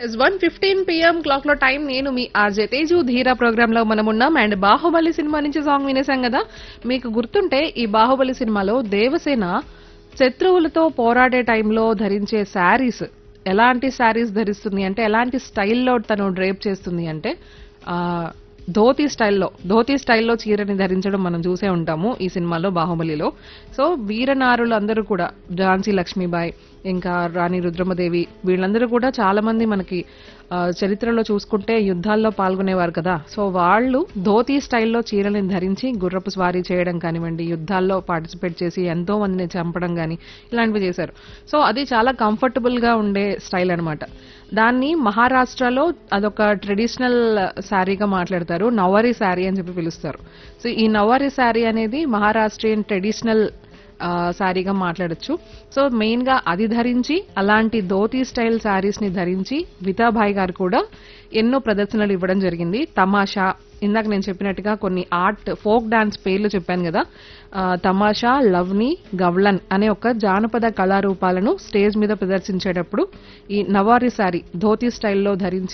one fifteen PM clock లో time నేను మీ ఆర్జే తేజు ధీరా ప్రోగ్రామ్ లో మనం ఉన్నాం అండ్ బాహుబలి సినిమా నుంచి సాంగ్ వినేసాం కదా మీకు గుర్తుంటే ఈ బాహుబలి సినిమాలో దేవసేన శత్రువులతో పోరాడే టైంలో ధరించే శారీస్ ఎలాంటి శారీస్ ధరిస్తుంది అంటే ఎలాంటి స్టైల్లో తను డ్రేప్ చేస్తుంది అంటే ఆ ధోతి స్టైల్లో ధోతి స్టైల్లో చీరని ధరించడం మనం చూసే ఉంటాము ఈ సినిమాలో బాహుబలిలో సో వీరనారులు అందరూ కూడా ఝాన్సీ లక్ష్మీబాయి ఇంకా రాణి రుద్రమదేవి వీళ్ళందరూ కూడా చాలా మంది మనకి ఆ, చరిత్రలో చూసుకుంటే యుద్ధాల్లో పాల్గొనేవారు కదా సో వాళ్ళు ధోతి స్టైల్లో చీరని ధరించి గుర్రపు స్వారీ చేయడం కానివ్వండి యుద్ధాల్లో పార్టిసిపేట్ చేసి ఎంతో మందిని చంపడం కానీ ఇలాంటివి చేశారు సో అది చాలా కంఫర్టబుల్ గా ఉండే స్టైల్ అన్నమాట దాన్ని మహారాష్ట్రలో అదొక ట్రెడిషనల్ శారీగా మాట్లాడతారు నవరి శారీ అని చెప్పి పిలుస్తారు సో ఈ నవరి శారీ అనేది మహారాష్ట్రియన్ ట్రెడిషనల్ ఆ, శారీగా మాట్లాడొచ్చు సో మెయిన్ గా అది ధరించి అలాంటి ధోతీ స్టైల్ శారీస్ ని ధరించి వితాభాయ్ గారు కూడా ఎన్నో ప్రదర్శనలు ఇవ్వడం జరిగింది తమాషా ఇందాక నేను చెప్పినట్టుగా కొన్ని ఆర్ట్ ఫోక్ డాన్స్ పేర్లు చెప్పాను కదా ఆ, తమాషా లవ్ని గవ్లన్ అనే ఒక జానపద కళారూపాలను స్టేజ్ మీద ప్రదర్శించేటప్పుడు ఈ నవారి శారీ ధోతీ స్టైల్లో ధరించి